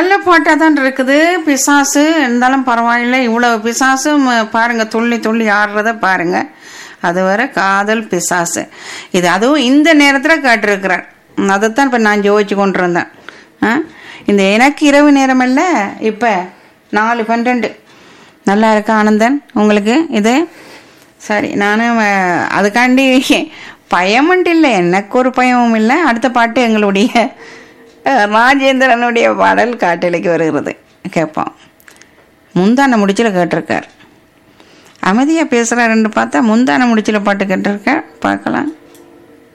நல்ல பாட்டாக தான் இருக்குது பிசாசு இருந்தாலும் பரவாயில்லை இவ்வளவு பிசாசும் பாருங்க துள்ளி துள்ளி ஆடுறத பாருங்க அது வர காதல் பிசாசு இது அதுவும் இந்த நேரத்தில் கேட்டிருக்கிறார் அதைத்தான் இப்போ நான் ஜோதிச்சு கொண்டு இருந்தேன் ஆ? இந்த எனக்கு இரவு நேரம் இல்லை இப்போ நாலு பன்னெண்டு நல்லா இருக்கா ஆனந்தன் உங்களுக்கு இது சரி நானும் அஹ், அதுக்காண்டி பயமுண்டு இல்லை எனக்கு ஒரு பயமும் இல்லை அடுத்த பாட்டு எங்களுடைய அஹ், ராஜேந்திரனுடைய பாடல் காட்டலைக்கு வருகிறது கேட்போம் முந்தான முடிச்சில் கேட்டிருக்கார் அமைதியாக பேசுகிறாருன்னு பார்த்தா முந்தான முடிச்சில் பாட்டு கேட்டிருக்கார் பார்க்கலாம்